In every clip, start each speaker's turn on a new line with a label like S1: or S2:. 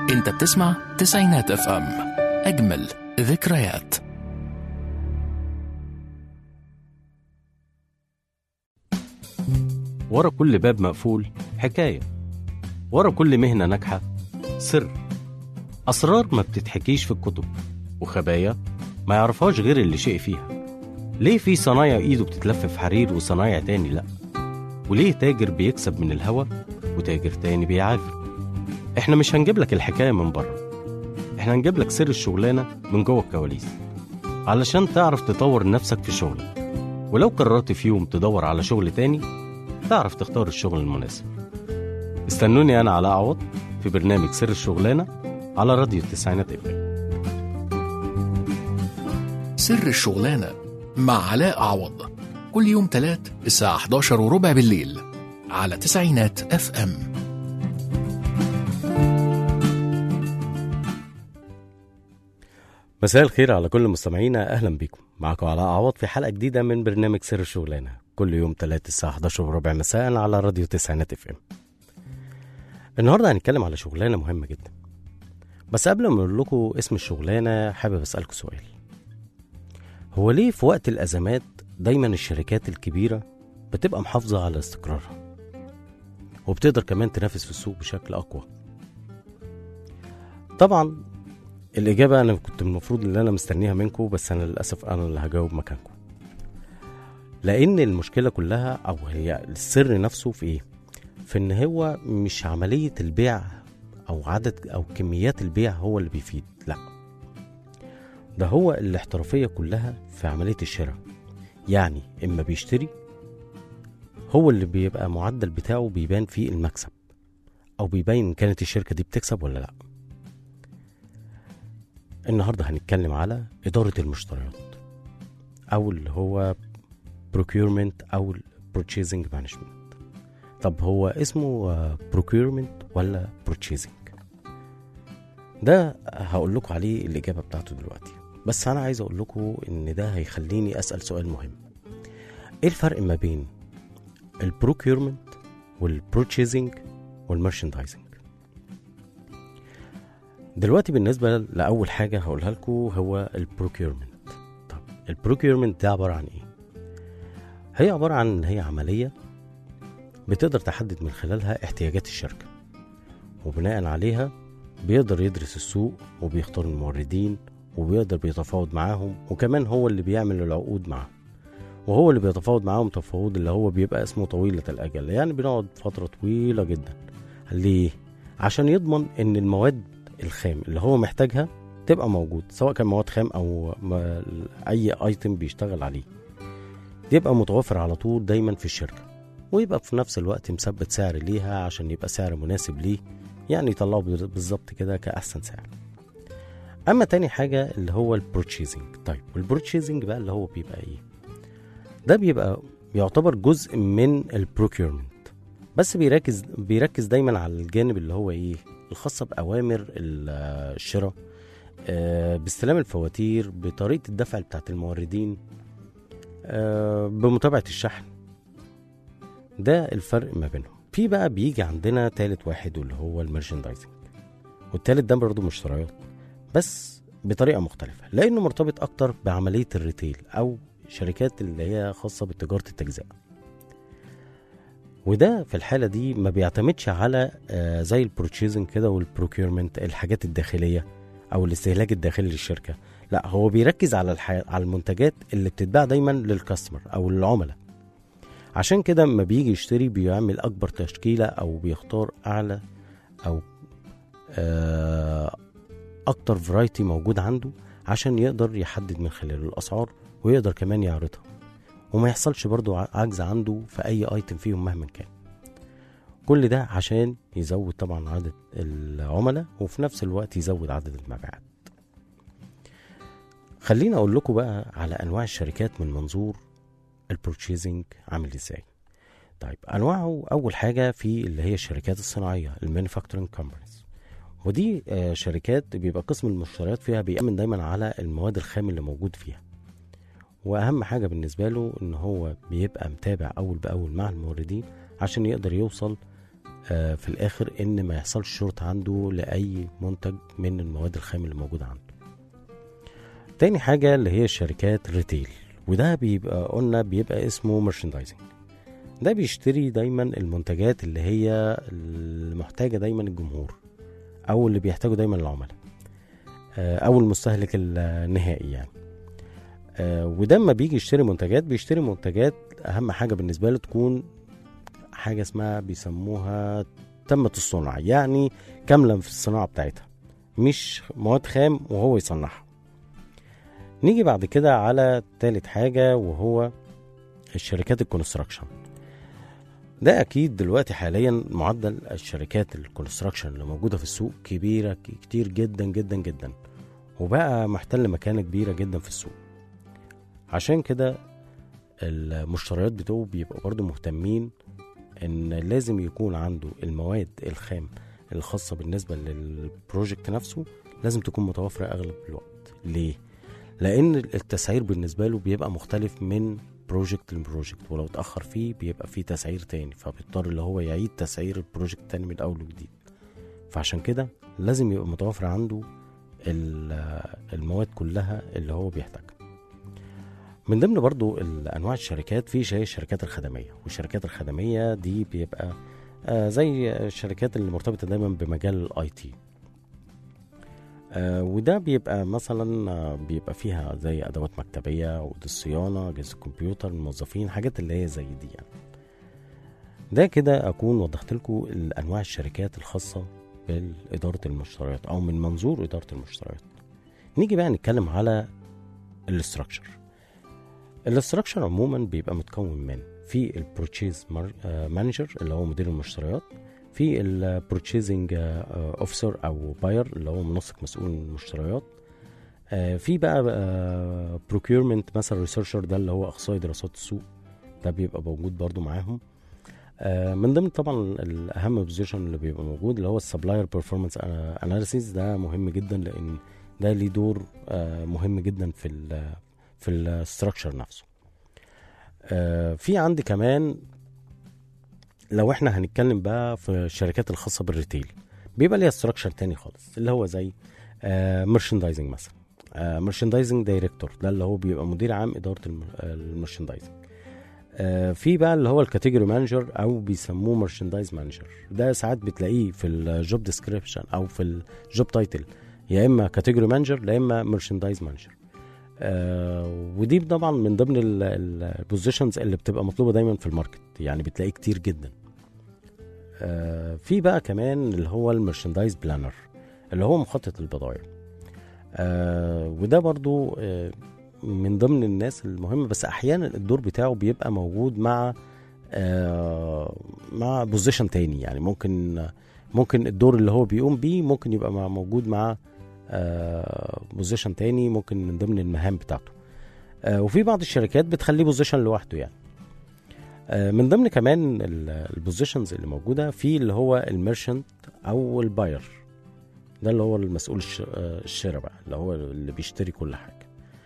S1: انت بتسمع تسعينات اف ام اجمل ذكريات
S2: ورا كل باب مقفول حكاية ورا كل مهنة ناجحة سر أسرار ما بتتحكيش في الكتب وخبايا ما يعرفهاش غير اللي شيء فيها ليه في صنايع إيده بتتلف في حرير وصنايع تاني لأ وليه تاجر بيكسب من الهوا وتاجر تاني بيعافر احنا مش هنجيب لك الحكاية من بره احنا هنجيب لك سر الشغلانة من جوه الكواليس علشان تعرف تطور نفسك في شغلك ولو قررت في يوم تدور على شغل تاني تعرف تختار الشغل المناسب استنوني أنا علاء عوض في برنامج سر الشغلانة على راديو التسعينات اف
S1: سر الشغلانة مع علاء عوض كل يوم تلات الساعة 11 وربع بالليل على تسعينات اف ام
S2: مساء الخير على كل مستمعينا اهلا بيكم معكم علاء عوض في حلقه جديده من برنامج سر الشغلانه كل يوم تلات الساعه 11 وربع مساء على راديو تسعينات اف ام النهارده هنتكلم على شغلانه مهمه جدا بس قبل ما اقول لكم اسم الشغلانه حابب اسالكم سؤال هو ليه في وقت الازمات دايما الشركات الكبيره بتبقى محافظه على استقرارها وبتقدر كمان تنافس في السوق بشكل اقوى طبعا الإجابة أنا كنت المفروض إن أنا مستنيها منكم بس أنا للأسف أنا اللي هجاوب مكانكم لأن المشكلة كلها أو هي السر نفسه في إيه؟ في إن هو مش عملية البيع أو عدد أو كميات البيع هو اللي بيفيد لا ده هو الاحترافية كلها في عملية الشراء يعني إما بيشتري هو اللي بيبقى معدل بتاعه بيبان فيه المكسب أو بيبين إن كانت الشركة دي بتكسب ولا لأ النهارده هنتكلم على إدارة المشتريات أو اللي هو procurement أو purchasing management طب هو اسمه آه، procurement ولا purchasing ده هقول لكم عليه الإجابة بتاعته دلوقتي بس أنا عايز أقول لكم إن ده هيخليني أسأل سؤال مهم إيه الفرق ما بين البروكيورمنت والبروتشيزنج والمرشندايزنج دلوقتي بالنسبة لأول حاجة هقولها لكم هو البروكيورمنت طب البروكيورمنت ده عبارة عن إيه؟ هي عبارة عن إن هي عملية بتقدر تحدد من خلالها احتياجات الشركة وبناء عليها بيقدر يدرس السوق وبيختار الموردين وبيقدر بيتفاوض معاهم وكمان هو اللي بيعمل العقود معاهم وهو اللي بيتفاوض معاهم تفاوض اللي هو بيبقى اسمه طويلة الأجل يعني بنقعد فترة طويلة جدا ليه؟ عشان يضمن إن المواد الخام اللي هو محتاجها تبقى موجود سواء كان مواد خام او ما اي ايتم بيشتغل عليه يبقى متوفر على طول دايما في الشركه ويبقى في نفس الوقت مثبت سعر ليها عشان يبقى سعر مناسب ليه يعني يطلعه بالظبط كده كاحسن سعر اما تاني حاجه اللي هو البروتشيزنج طيب والبروتشيزنج بقى اللي هو بيبقى ايه ده بيبقى يعتبر جزء من البروكيورمنت بس بيركز بيركز دايما على الجانب اللي هو ايه الخاصة بأوامر ال- الشراء آه، باستلام الفواتير بطريقة الدفع بتاعت الموردين آه، بمتابعة الشحن ده الفرق ما بينهم في بقى بيجي عندنا تالت واحد واللي هو المرشندايزنج والتالت ده برضه مشتريات بس بطريقة مختلفة لأنه مرتبط أكتر بعملية الريتيل أو شركات اللي هي خاصة بتجارة التجزئة وده في الحالة دي ما بيعتمدش على آه، زي البروتشيزنج كده والبروكيورمنت الحاجات الداخلية أو الاستهلاك الداخلي للشركة لا هو بيركز على الح... على المنتجات اللي بتتباع دايما للكاستمر أو للعملاء عشان كده لما بيجي يشتري بيعمل أكبر تشكيلة أو بيختار أعلى أو آه، أكتر فرايتي موجود عنده عشان يقدر يحدد من خلاله الأسعار ويقدر كمان يعرضها وما يحصلش برضو ع- عجز عنده في اي ايتم فيهم مهما كان كل ده عشان يزود طبعا عدد العملاء وفي نفس الوقت يزود عدد المبيعات خليني اقول لكم بقى على انواع الشركات من منظور البروتشيزنج عامل ازاي طيب انواعه اول حاجه في اللي هي الشركات الصناعيه المانيفاكتورنج كومبانيز ودي آه، شركات بيبقى قسم المشتريات فيها بيأمن دايما على المواد الخام اللي موجود فيها واهم حاجه بالنسبه له ان هو بيبقى متابع اول باول مع الموردين عشان يقدر يوصل آه، في الاخر ان ما يحصلش شورت عنده لاي منتج من المواد الخام اللي موجوده عنده تاني حاجه اللي هي الشركات الريتيل وده بيبقى قلنا بيبقى اسمه مرشندايزنج ده بيشتري دايما المنتجات اللي هي المحتاجه دايما الجمهور او اللي بيحتاجه دايما العملاء آه، او المستهلك النهائي يعني آه، وده لما بيجي يشتري منتجات بيشتري منتجات اهم حاجه بالنسبه له تكون حاجه اسمها بيسموها تمت الصنع يعني كامله في الصناعه بتاعتها مش مواد خام وهو يصنعها نيجي بعد كده على تالت حاجه وهو الشركات الكونستراكشن ده اكيد دلوقتي حاليا معدل الشركات الكونستراكشن اللي موجوده في السوق كبيره ك- كتير جدا جدا جدا وبقى محتل مكانه كبيره جدا في السوق عشان كده المشتريات بتوعه بيبقوا برضو مهتمين ان لازم يكون عنده المواد الخام الخاصه بالنسبه للبروجكت نفسه لازم تكون متوفره اغلب الوقت ليه لان التسعير بالنسبه له بيبقى مختلف من بروجكت لبروجكت ولو اتاخر فيه بيبقى فيه تسعير تاني فبيضطر اللي هو يعيد تسعير البروجكت تاني من اول وجديد فعشان كده لازم يبقى متوفر عنده ال- المواد كلها اللي هو بيحتاجها من ضمن برضو انواع الشركات في شيء الشركات الخدميه والشركات الخدميه دي بيبقى آه زي الشركات اللي مرتبطه دايما بمجال الاي تي آه وده بيبقى مثلا آه بيبقى فيها زي ادوات مكتبيه عقود الصيانه اجهزه الكمبيوتر الموظفين حاجات اللي هي زي دي يعني ده كده اكون وضحت لكم انواع الشركات الخاصه باداره المشتريات او من منظور اداره المشتريات نيجي بقى نتكلم على الاستراكشر الاستراكشر عموما بيبقى متكون من في البروتشيز مانجر اللي هو مدير المشتريات في البروتشيزنج اوفيسر او باير اللي هو منسق مسؤول المشتريات آه، في بقى بروكيورمنت مثلا ريسيرشر ده اللي هو اخصائي دراسات السوق ده بيبقى موجود برضو معاهم آه، من ضمن طبعا الاهم بوزيشن اللي بيبقى موجود اللي هو السبلاير بيرفورمانس اناليسيز ده مهم جدا لان ده ليه دور آه، مهم جدا في ال في الستراكشر نفسه آه، في عندي كمان لو احنا هنتكلم بقى في الشركات الخاصه بالريتيل بيبقى ليها ستراكشر تاني خالص اللي هو زي مرشندايزنج مثلا مرشندايزنج دايركتور ده اللي هو بيبقى مدير عام اداره المرشندايزنج في بقى اللي هو الكاتيجوري مانجر او بيسموه مرشندايز مانجر ده ساعات بتلاقيه في الجوب ديسكريبشن او في الجوب تايتل يا اما كاتيجوري مانجر يا اما مرشندايز مانجر آه ودي طبعا من ضمن البوزيشنز اللي بتبقى مطلوبه دايما في الماركت يعني بتلاقيه كتير جدا آه في بقى كمان اللي هو المرشندايز بلانر اللي هو مخطط البضائع آه وده برضو آه من ضمن الناس المهمة بس أحيانا الدور بتاعه بيبقى موجود مع آه مع بوزيشن تاني يعني ممكن ممكن الدور اللي هو بيقوم بيه ممكن يبقى مع موجود مع بوزيشن تاني ممكن من ضمن المهام بتاعته آه وفي بعض الشركات بتخليه بوزيشن لوحده يعني آه من ضمن كمان البوزيشنز اللي موجوده في اللي هو الميرشنت او الباير ده اللي هو المسؤول الشراء بقى اللي هو اللي بيشتري كل حاجه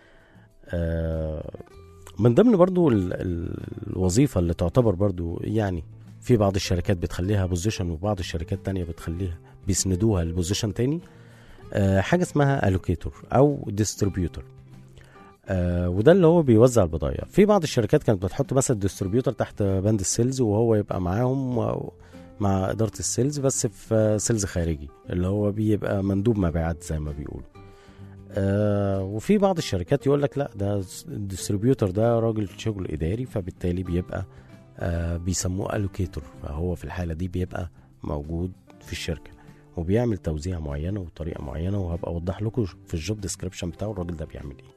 S2: آه من ضمن برضو ال ال الوظيفه اللي تعتبر برضو يعني في بعض الشركات بتخليها بوزيشن وبعض الشركات تانية بتخليها بيسندوها لبوزيشن تاني آه حاجه اسمها الوكيتور او ديستريبيوتور آه وده اللي هو بيوزع البضائع في بعض الشركات كانت بتحط مثلا الديستريبيوتور تحت بند السيلز وهو يبقى معاهم مع اداره السيلز بس في سيلز خارجي اللي هو بيبقى مندوب مبيعات زي ما بيقولوا آه وفي بعض الشركات يقول لك لا ده الديستريبيوتور ده راجل شغل اداري فبالتالي بيبقى آه بيسموه الوكيتور فهو في الحاله دي بيبقى موجود في الشركه وبيعمل توزيع معينه وطريقه معينه وهبقى اوضح لكم في الجوب ديسكريبشن بتاعه الراجل ده بيعمل ايه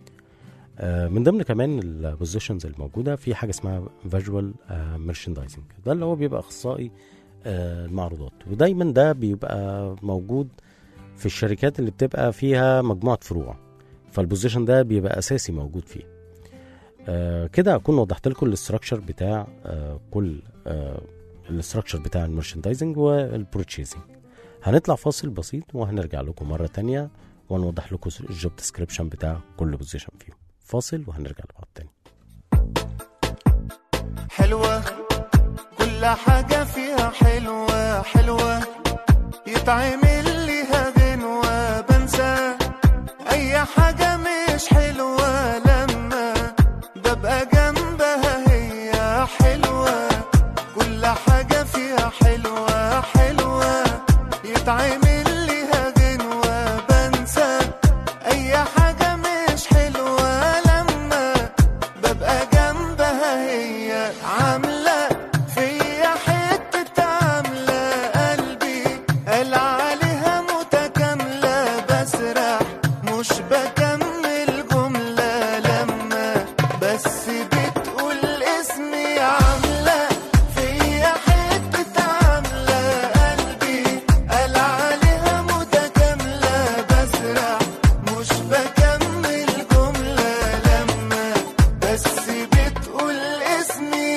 S2: آه من ضمن كمان البوزيشنز الموجوده في حاجه اسمها فيجوال ميرشندايزنج ده اللي هو بيبقى اخصائي آه المعروضات ودايما ده بيبقى موجود في الشركات اللي بتبقى فيها مجموعه فروع فالبوزيشن ده بيبقى اساسي موجود فيه آه كده اكون وضحت لكم الاستراكشر بتاع آه كل آه الاستراكشر بتاع المرشندايزنج والبروتشيزنج هنطلع فاصل بسيط وهنرجع لكم مره تانية ونوضح لكم الجوب ديسكريبشن بتاع كل بوزيشن فيهم فاصل وهنرجع لبعض تاني
S3: حلوة كل كل حاجة فيها حلوة حلوة يتعمل ليها غنوة بنسى أي حاجة مش حلوة لما ببقى جنبها هي حلوة كل حاجة فيها حلوة حلوة يتعمل ليها غنوة بنسى أي حاجة مش حلوة لما ببقى جنبها هي عاملة فيا حتة عاملة قلبي قال عليها متكاملة بسرح مش بكمل جملة لما بس بتقول اسمي عاملة فيا حتة عاملة قلبي قال عليها متكاملة بسرح مش بكمل جملة لما بس بتقول اسمي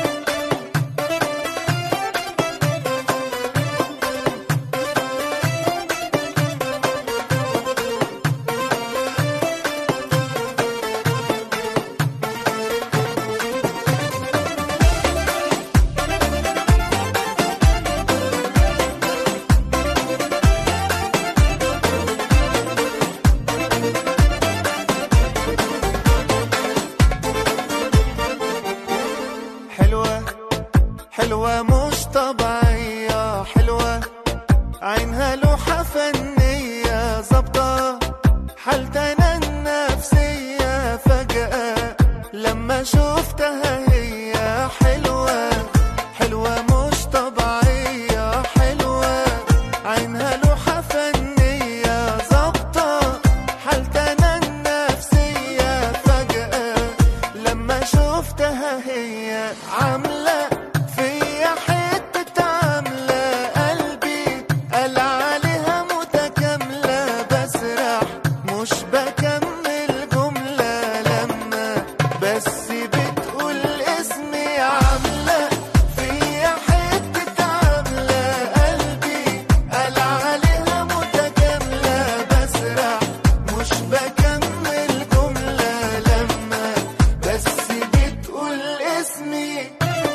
S3: حلوة حلوة مش طبيعية حلوة عينها لوحة فنية ظابطة حالتنا النفسية فجأة لما شفتها هي حلوة حلوة مش طبيعية حلوة عينها لوحة فنية ظابطة حالتنا النفسية فجأة لما شفتها هي عاملة فيا حتة عاملة قلبي قال عليها متكاملة بسرح مش بكمل جملة لما بس بتقول اسمي عاملة فيا حتة عاملة قلبي قال عليها متكاملة بسرح مش بكمل جملة لما بس بتقول اسمي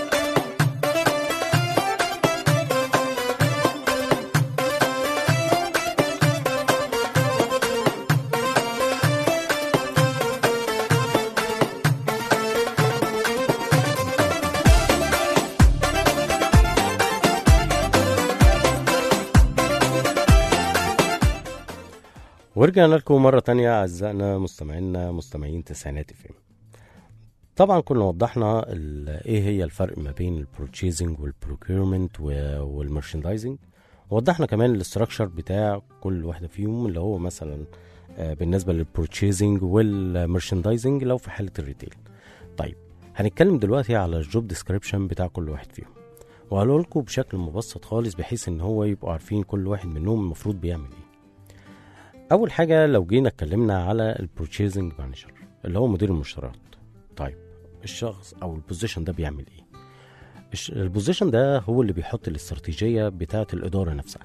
S2: ورجعنا لكم مرة تانية أعزائنا مستمعينا مستمعين تسعينات اف طبعا كنا وضحنا ال- ايه هي الفرق ما بين البروتشيزنج والبروكيرمنت والمرشندايزنج وضحنا كمان الاستراكشر بتاع كل واحدة فيهم اللي هو مثلا آه، بالنسبة للبروتشيزنج والمرشندايزنج لو في حالة الريتيل طيب هنتكلم دلوقتي على الجوب ديسكريبشن بتاع كل واحد فيهم وهقول لكم بشكل مبسط خالص بحيث ان هو يبقوا عارفين كل واحد منهم المفروض بيعمل ايه اول حاجه لو جينا اتكلمنا على البروتشيزنج مانجر اللي هو مدير المشتريات طيب الشخص او البوزيشن ده بيعمل ايه الش- البوزيشن ده هو اللي بيحط الاستراتيجيه بتاعه الاداره نفسها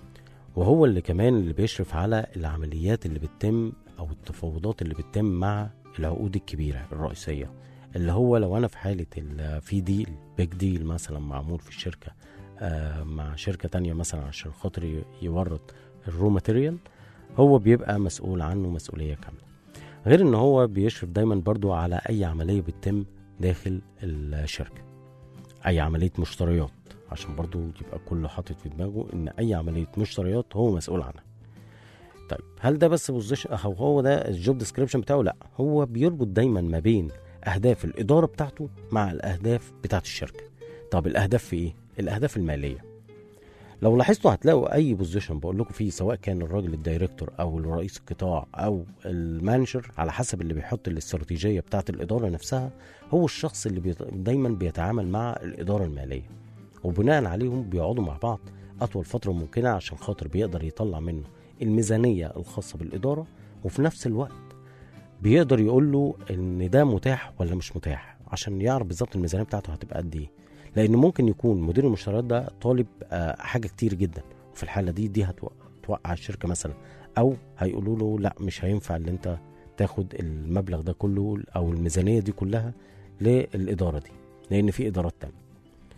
S2: وهو اللي كمان اللي بيشرف على العمليات اللي بتتم او التفاوضات اللي بتتم مع العقود الكبيره الرئيسيه اللي هو لو انا في حاله ال- في ديل بيج ديل مثلا معمول في الشركه آه، مع شركه تانية مثلا عشان خاطر ي- يورد الرو ماتيريال هو بيبقى مسؤول عنه مسؤوليه كامله غير ان هو بيشرف دايما برضو على اي عمليه بتتم داخل الشركه اي عمليه مشتريات عشان برضو يبقى كله حاطط في دماغه ان اي عمليه مشتريات هو مسؤول عنها طيب هل ده بس بوزيشن او هو ده الجوب ديسكريبشن بتاعه لا هو بيربط دايما ما بين اهداف الاداره بتاعته مع الاهداف بتاعت الشركه طب الاهداف في ايه الاهداف الماليه لو لاحظتوا هتلاقوا اي بوزيشن بقول لكم فيه سواء كان الراجل الدايركتور او رئيس القطاع او المانجر على حسب اللي بيحط الاستراتيجيه بتاعت الاداره نفسها هو الشخص اللي بيت... دايما بيتعامل مع الاداره الماليه وبناء عليهم بيقعدوا مع بعض اطول فتره ممكنه عشان خاطر بيقدر يطلع منه الميزانيه الخاصه بالاداره وفي نفس الوقت بيقدر يقول له ان ده متاح ولا مش متاح عشان يعرف بالظبط الميزانيه بتاعته هتبقى قد ايه لان ممكن يكون مدير المشتريات ده طالب آه، حاجه كتير جدا وفي الحاله دي دي هتوقع الشركه مثلا او هيقولوا له لا مش هينفع ان انت تاخد المبلغ ده كله او الميزانيه دي كلها للاداره دي لان في ادارات تانية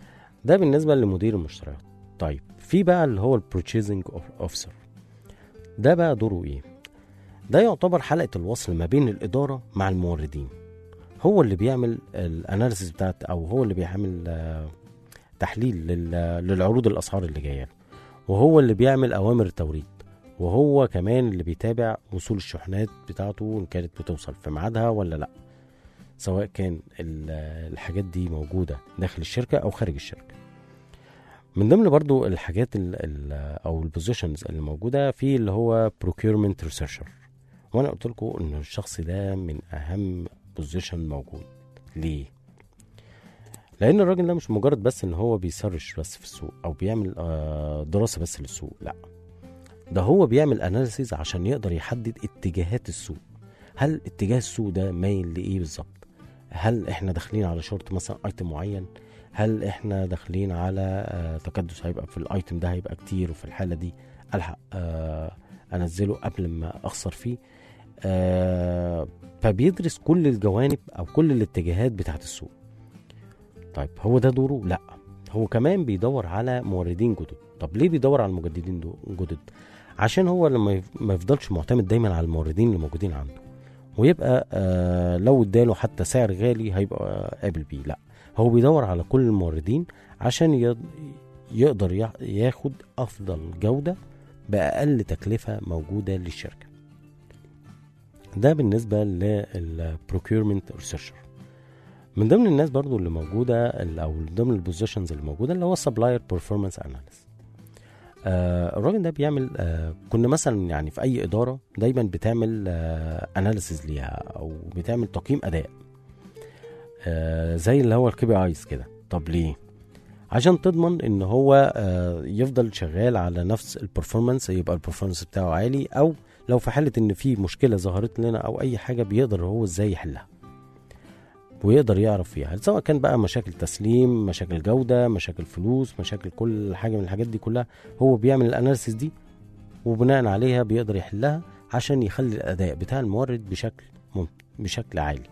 S2: ده بالنسبه لمدير المشتريات طيب في بقى اللي هو البروتشيزنج اوفيسر ده بقى دوره ايه ده يعتبر حلقه الوصل ما بين الاداره مع الموردين هو اللي بيعمل الاناليسيس بتاعت او هو اللي بيعمل آه، تحليل لل- للعروض الاسعار اللي جايه له وهو اللي بيعمل اوامر التوريد وهو كمان اللي بيتابع وصول الشحنات بتاعته ان كانت بتوصل في ميعادها ولا لا سواء كان ال- الحاجات دي موجوده داخل الشركه او خارج الشركه من ضمن برضو الحاجات ال ال او البوزيشنز اللي موجوده في اللي هو procurement researcher وانا قلت لكم ان الشخص ده من اهم بوزيشن موجود ليه لان الراجل ده مش مجرد بس ان هو بيسرش بس في السوق او بيعمل آه، دراسه بس للسوق لا ده هو بيعمل اناليسيز عشان يقدر يحدد اتجاهات السوق هل اتجاه السوق ده مايل لايه بالظبط هل احنا داخلين على شورت مثلا ايتم معين هل احنا داخلين على آه، تكدس هيبقى في الايتم ده هيبقى كتير وفي الحاله دي الحق آه، انزله قبل ما اخسر فيه آه، فبيدرس كل الجوانب او كل الاتجاهات بتاعت السوق طيب هو ده دوره لا هو كمان بيدور على موردين جدد طب ليه بيدور على المجددين دو- جدد عشان هو لما يف- ما يفضلش معتمد دايما على الموردين اللي موجودين عنده ويبقى آه لو اداله حتى سعر غالي هيبقى قابل بيه لا هو بيدور على كل الموردين عشان يض- يقدر يا- ياخد افضل جوده باقل تكلفه موجوده للشركه ده بالنسبه للبروكيورمنت ريسيرشر من ضمن الناس برضو اللي موجوده ال- او من ضمن البوزيشنز اللي موجوده اللي هو السبلاير بيرفورمانس اناليست آه الراجل ده بيعمل آه كنا مثلا يعني في اي اداره دايما بتعمل آه اناليسيز ليها او بتعمل تقييم اداء آه زي اللي هو الكي بي ايز كده طب ليه عشان تضمن ان هو آه يفضل شغال على نفس البرفورمانس يبقى البرفورمانس بتاعه عالي او لو في حاله ان في مشكله ظهرت لنا او اي حاجه بيقدر هو ازاي يحلها ويقدر يعرف فيها سواء كان بقى مشاكل تسليم مشاكل جودة مشاكل فلوس مشاكل كل حاجة من الحاجات دي كلها هو بيعمل الاناليسيس دي وبناء عليها بيقدر يحلها عشان يخلي الاداء بتاع المورد بشكل مم... بشكل عالي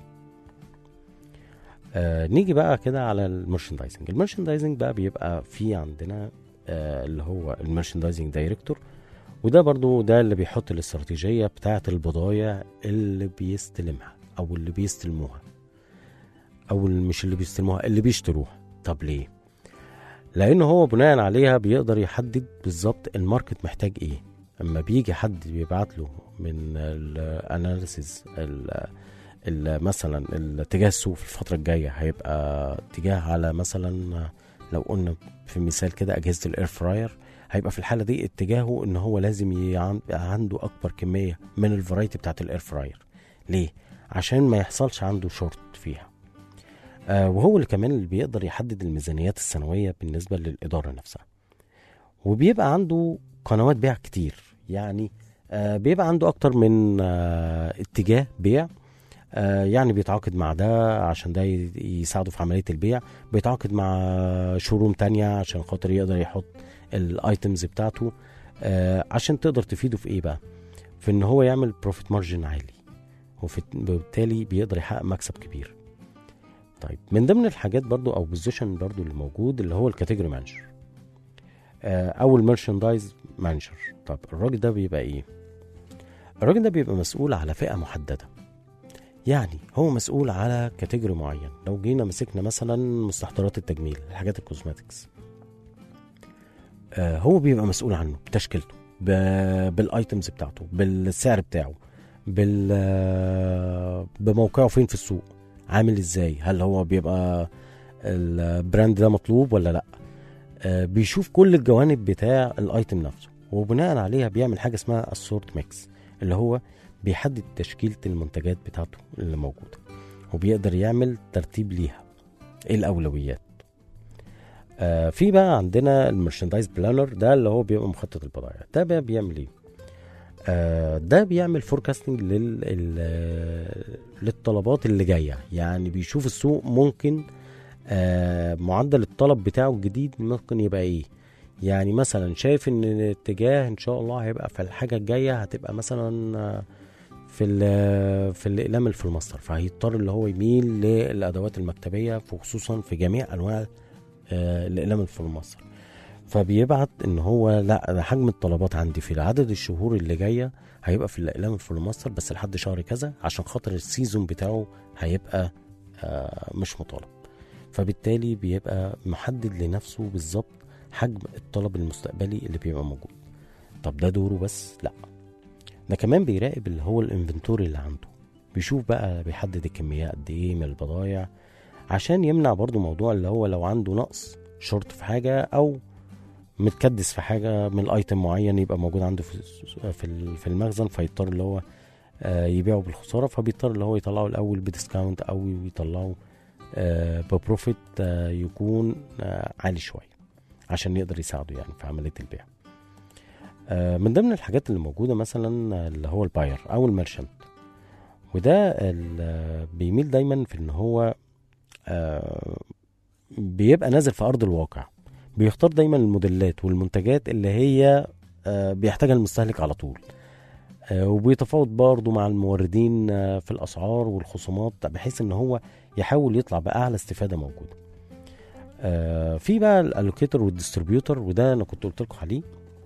S2: آه نيجي بقى كده على المرشندايزنج المرشندايزنج بقى بيبقى في عندنا آه اللي هو المرشندايزنج دايركتور وده برضو ده اللي بيحط الاستراتيجية بتاعة البضايع اللي بيستلمها او اللي بيستلموها او اللي مش اللي بيستلموها اللي بيشتروها طب ليه لان هو بناء عليها بيقدر يحدد بالظبط الماركت محتاج ايه اما بيجي حد بيبعت له من الاناليسيز مثلا الاتجاه السوق في الفتره الجايه هيبقى اتجاه على مثلا لو قلنا في مثال كده اجهزه الاير فراير هيبقى في الحاله دي اتجاهه ان هو لازم يبقى عنده اكبر كميه من الفرايتي بتاعت الاير فراير ليه عشان ما يحصلش عنده شورت فيها آه وهو اللي كمان اللي بيقدر يحدد الميزانيات السنويه بالنسبه للاداره نفسها وبيبقى عنده قنوات بيع كتير يعني آه بيبقى عنده اكتر من آه اتجاه بيع آه يعني بيتعاقد مع ده عشان ده يساعده في عمليه البيع بيتعاقد مع شوروم تانية عشان خاطر يقدر يحط الايتمز بتاعته آه عشان تقدر تفيده في ايه بقى في ان هو يعمل بروفيت مارجن عالي وبالتالي بيقدر يحقق مكسب كبير طيب من ضمن الحاجات برضو او بوزيشن برضو اللي موجود اللي هو الكاتيجوري مانجر آه او الميرشندايز مانجر طب الراجل ده بيبقى ايه الراجل ده بيبقى مسؤول على فئه محدده يعني هو مسؤول على كاتيجوري معين لو جينا مسكنا مثلا مستحضرات التجميل الحاجات الكوزماتكس آه هو بيبقى مسؤول عنه بتشكيلته بالايتمز بتاعته بالسعر بتاعه بال بموقعه فين في السوق عامل ازاي هل هو بيبقى البراند ده مطلوب ولا لا آه بيشوف كل الجوانب بتاع الايتم نفسه وبناء عليها بيعمل حاجه اسمها السورت ميكس اللي هو بيحدد تشكيله المنتجات بتاعته اللي موجوده وبيقدر يعمل ترتيب ليها ايه الاولويات آه في بقى عندنا المرشندايز بلانر ده اللي هو بيبقى مخطط البضائع ده بقى بيعمل ايه آه ده بيعمل فوركاستنج لل للطلبات اللي جايه يعني بيشوف السوق ممكن آه معدل الطلب بتاعه الجديد ممكن يبقى ايه يعني مثلا شايف ان الاتجاه ان شاء الله هيبقى في الحاجه الجايه هتبقى مثلا في في الاقلام الفلماستر فهيضطر اللي هو يميل للادوات المكتبيه خصوصا في جميع انواع آه الاقلام الفول مصر فبيبعت ان هو لا ده حجم الطلبات عندي في عدد الشهور اللي جايه هيبقى في الاقلام الفول مصر بس لحد شهر كذا عشان خاطر السيزون بتاعه هيبقى آه مش مطالب فبالتالي بيبقى محدد لنفسه بالظبط حجم الطلب المستقبلي اللي بيبقى موجود طب ده دوره بس لا ده كمان بيراقب اللي هو الانفنتوري اللي عنده بيشوف بقى بيحدد الكمية قد ايه من البضايع عشان يمنع برضو موضوع اللي هو لو عنده نقص شورت في حاجة او متكدس في حاجة من الايتم معين يبقى موجود عنده في في ال- في المخزن فيضطر اللي هو آه، يبيعه بالخسارة فبيضطر اللي هو يطلعه الاول بديسكاونت او يطلعه آه، ببروفيت آه، يكون آه، عالي شوية عشان يقدر يساعده يعني في عملية البيع آه، من ضمن الحاجات اللي موجودة مثلا آه، اللي هو الباير أو الميرشنت وده ال- بيميل دايما في ان هو آه، بيبقى نازل في ارض الواقع بيختار دايما الموديلات والمنتجات اللي هي آه، بيحتاجها المستهلك على طول آه، وبيتفاوض برضه مع الموردين آه، في الاسعار والخصومات بحيث ان هو يحاول يطلع باعلى استفاده موجوده آه، في بقى الالوكيتور والديستريبيوتور وده انا كنت قلت لكم عليه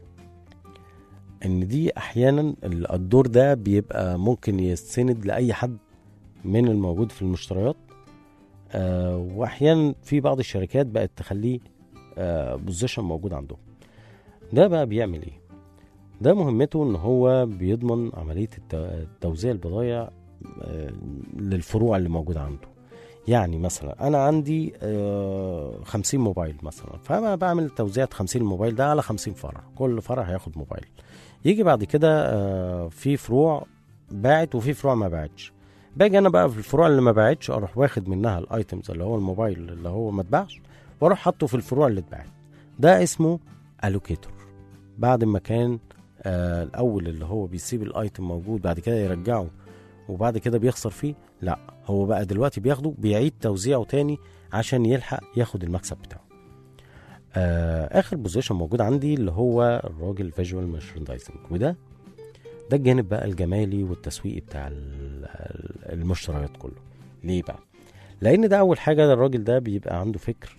S2: ان دي احيانا ال- الدور ده بيبقى ممكن يستند لاي حد من الموجود في المشتريات آه واحيانا في بعض الشركات بقت تخليه آه بوزيشن موجود عندهم ده بقى بيعمل ايه ده مهمته ان هو بيضمن عمليه الت- توزيع البضائع آه للفروع اللي موجوده عنده يعني مثلا انا عندي آه 50 موبايل مثلا فانا بعمل توزيع 50 موبايل ده على 50 فرع كل فرع هياخد موبايل يجي بعد كده آه، في فروع باعت وفي فروع ما باعتش باجي انا بقى في الفروع اللي ما باعتش اروح واخد منها الايتمز اللي هو الموبايل اللي هو ما اتباعش واروح حاطه في الفروع اللي اتباعت ده اسمه الوكيتور بعد ما كان آه الاول اللي هو بيسيب الايتم موجود بعد كده يرجعه وبعد كده بيخسر فيه لا هو بقى دلوقتي بياخده بيعيد توزيعه تاني عشان يلحق ياخد المكسب بتاعه آه اخر بوزيشن موجود عندي اللي هو الراجل فيجوال ميرشندايزنج وده ده الجانب بقى الجمالي والتسويقي بتاع ال- ال- المشتريات كله ليه بقى لان ده اول حاجه الراجل ده بيبقى عنده فكر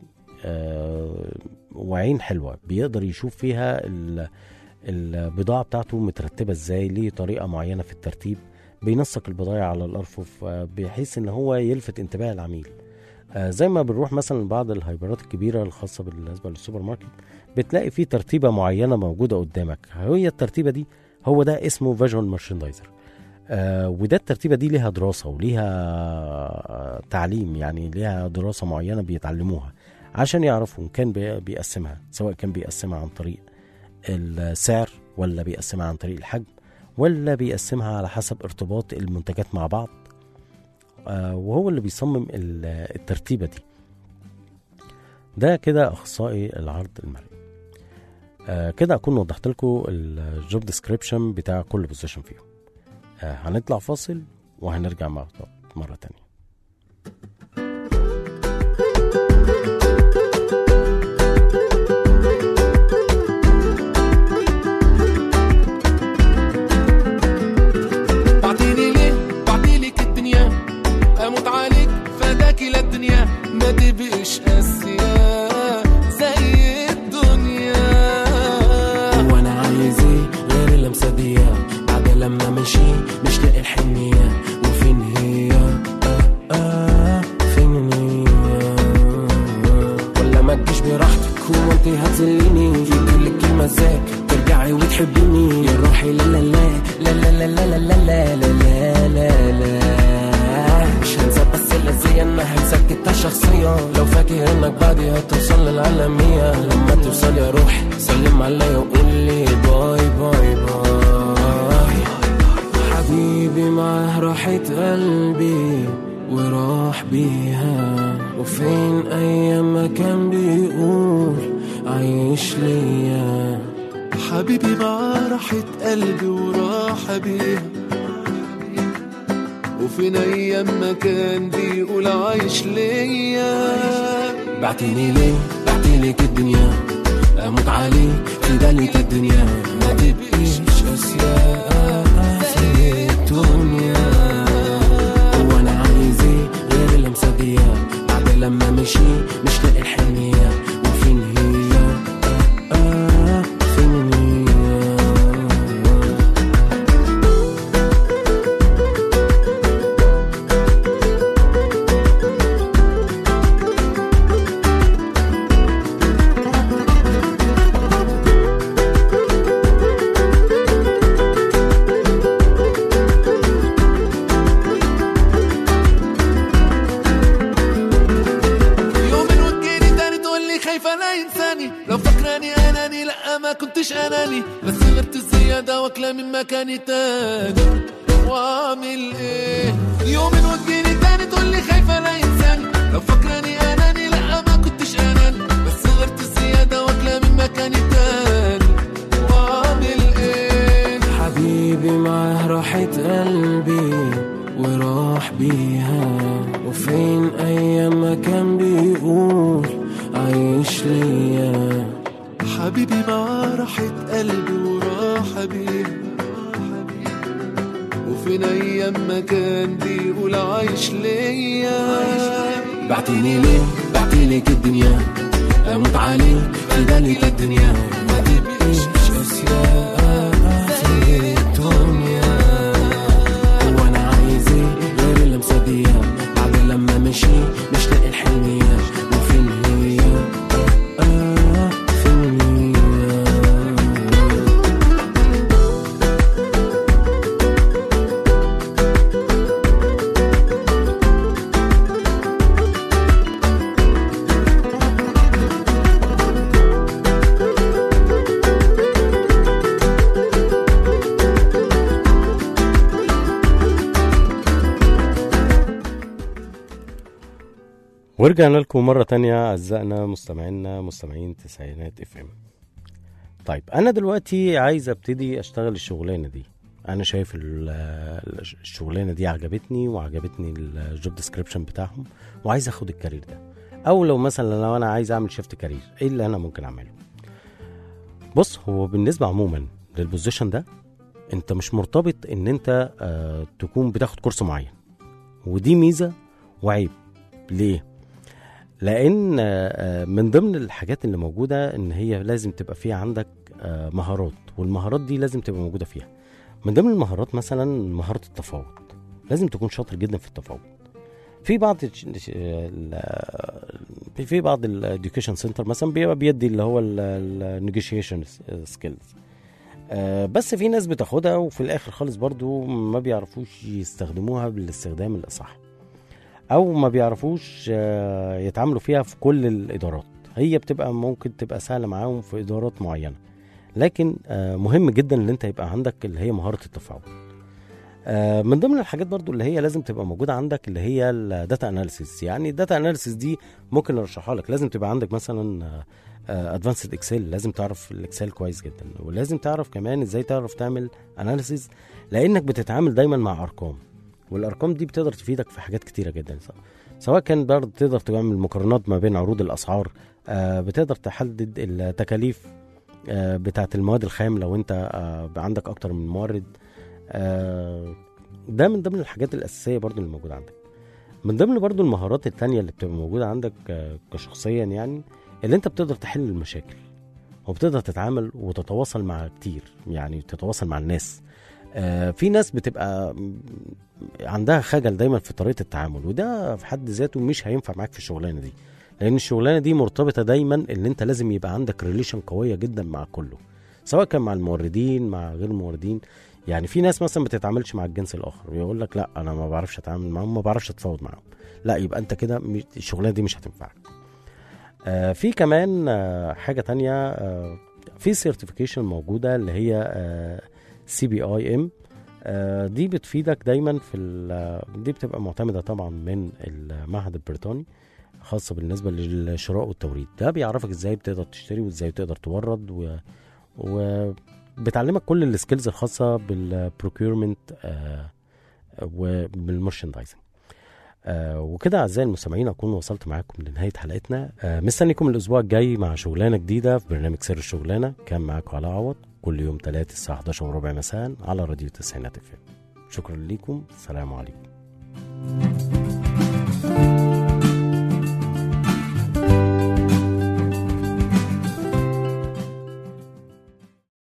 S2: آه وعين حلوه بيقدر يشوف فيها ال- البضاعه بتاعته مترتبه ازاي ليه طريقه معينه في الترتيب بينسق البضائع على الارفف آه، بحيث ان هو يلفت انتباه العميل آه، زي ما بنروح مثلا بعض الهايبرات الكبيره الخاصه بالنسبه للسوبر ماركت بتلاقي في ترتيبه معينه موجوده قدامك هي الترتيبه دي هو ده اسمه فيجوال مارشندايزر آه وده الترتيبه دي ليها دراسه وليها آه تعليم يعني ليها دراسه معينه بيتعلموها عشان يعرفوا إن كان بي- بيقسمها سواء كان بيقسمها عن طريق السعر ولا بيقسمها عن طريق الحجم ولا بيقسمها على حسب ارتباط المنتجات مع بعض آه وهو اللي بيصمم ال- الترتيبه دي ده كده اخصائي العرض المرئي آه كده اكون وضحت لكم الجوب ديسكريبشن بتاع كل بوزيشن فيهم آه هنطلع فاصل وهنرجع مع بعض مره تانية
S4: بعتيني ليه بعتيلك الدنيا اموت عليك فداكي للدنيا ما تبقيش قاسية زي الدنيا
S5: وانا عايز ايه غير اللمسه دي بعد لما مشي مش لاقي الحنيه وفين هي آه آه فين هي ولا ما تجيش براحتك هو انت هتذليني يجي لك المزاج ترجعي وتحبيني يا روحي لا لا لا لا لا لا لا لا لا لا لا لا مش هنسى بس اللذية انها مسكتها شخصيا لو فاكر انك بعدي هتوصل للعالمية لما توصل يا روحي سلم عليا وقول لي باي باي باي حبيبي معاه راحت قلبي وراح بيها وفين ايام ما كان بيقول عايش ليا
S4: حبيبي مع راحة قلبي وراحة بيها وفين ايام ما كان بيقول عايش ليا
S5: بعتيني ليه بعتيلك الدنيا اموت عليك في دلك الدنيا ما تبقيش اسياء في الدنيا وانا عايز ايه غير اللمسه دي بعد لما مشي مش لاقي الحنيه
S4: لو فاكراني اناني لا ما كنتش اناني بس غبت الزيادة واكلة من مكاني تاني واعمل ايه يوم وجيني تاني تقول لي خايفة لا ينساني لو فاكراني اناني لا ما كنتش اناني بس غبت الزيادة واكلة من مكاني تاني واعمل ايه
S5: حبيبي معاه راحة قلبي وراح بيها وفين أيام ما كان بيقول عايش ليا
S4: حبيبي معاه راحة قلبي وراحة بيه وفين أيام ما كان بيقول عايش ليا
S5: بعتني ليه بعتلك الدنيا أموت عليك فدالك الدنيا ما تبقيش أسياء في الدنيا هو أنا عايز إيه غير اللمسة دي بعد لما مشي مش لاقي الحلمية وفين هي آه فين هي
S2: ورجعنا لكم مرة تانية أعزائنا مستمعينا مستمعين تسعينات اف ام طيب أنا دلوقتي عايز أبتدي أشتغل الشغلانة دي أنا شايف ال- الشغلانة دي عجبتني وعجبتني الجوب ديسكريبشن بتاعهم وعايز أخد الكارير ده أو لو مثلا لو أنا عايز أعمل شيفت كارير إيه اللي أنا ممكن أعمله بص هو بالنسبة عموما للبوزيشن ده أنت مش مرتبط إن أنت آه تكون بتاخد كورس معين ودي ميزة وعيب ليه؟ لان آه، من ضمن الحاجات اللي موجوده ان هي لازم تبقى فيها عندك آه، مهارات والمهارات دي لازم تبقى موجوده فيها من ضمن المهارات مثلا مهاره التفاوض لازم تكون شاطر جدا في التفاوض في بعض الش- الش- ال- في بعض الاديوكيشن سنتر مثلا بيبقى بيدي اللي هو النيجوشيشن سكيلز بس في ناس بتاخدها وفي الاخر خالص برضو ما بيعرفوش يستخدموها بالاستخدام الاصح او ما بيعرفوش آه، يتعاملوا فيها في كل الادارات هي بتبقى ممكن تبقى سهله معاهم في ادارات معينه لكن آه، مهم جدا ان انت يبقى عندك اللي هي مهاره التفاوض آه، من ضمن الحاجات برضو اللي هي لازم تبقى موجوده عندك اللي هي الداتا اناليسيس يعني الداتا اناليسيس دي ممكن ارشحها لك لازم تبقى عندك مثلا ادفانسد اكسل لازم تعرف الاكسل كويس جدا ولازم تعرف كمان ازاي تعرف تعمل اناليسيس لانك بتتعامل دايما مع ارقام والارقام دي بتقدر تفيدك في حاجات كتيره جدا سواء كان برضه تقدر تعمل مقارنات ما بين عروض الاسعار آه، بتقدر تحدد التكاليف آه، بتاعه المواد الخام لو انت آه، عندك اكتر من مورد آه، ده من ضمن الحاجات الاساسيه برضه اللي موجوده عندك من ضمن برضه المهارات التانية اللي بتبقى موجوده عندك آه، كشخصيا يعني اللي انت بتقدر تحل المشاكل وبتقدر تتعامل وتتواصل مع كتير يعني تتواصل مع الناس آه، في ناس بتبقى م- عندها خجل دايما في طريقه التعامل وده في حد ذاته مش هينفع معاك في الشغلانه دي لان الشغلانه دي مرتبطه دايما ان انت لازم يبقى عندك ريليشن قويه جدا مع كله سواء كان مع الموردين مع غير الموردين يعني في ناس مثلا ما بتتعاملش مع الجنس الاخر ويقول لك لا انا ما بعرفش اتعامل معاهم ما بعرفش اتفاوض معاهم لا يبقى انت كده مش- الشغلانه دي مش هتنفعك آه في كمان آه حاجه تانية آه في سيرتيفيكيشن موجوده اللي هي سي بي اي ام دي بتفيدك دايما في ال- دي بتبقى معتمده طبعا من المعهد البريطاني خاصه بالنسبه للشراء والتوريد ده بيعرفك ازاي بتقدر تشتري وازاي تقدر تورد و, و بتعلمك كل السكيلز الخاصه بالبروكيورمنت وبالمرشندايزنج آه وكده اعزائي المستمعين اكون وصلت معاكم لنهايه حلقتنا آه مستنيكم الاسبوع الجاي مع شغلانه جديده في برنامج سر الشغلانه كان معاكم علاء عوض كل يوم 3 الساعه 11 وربع مساء على راديو التسعينات اف شكرا لكم السلام عليكم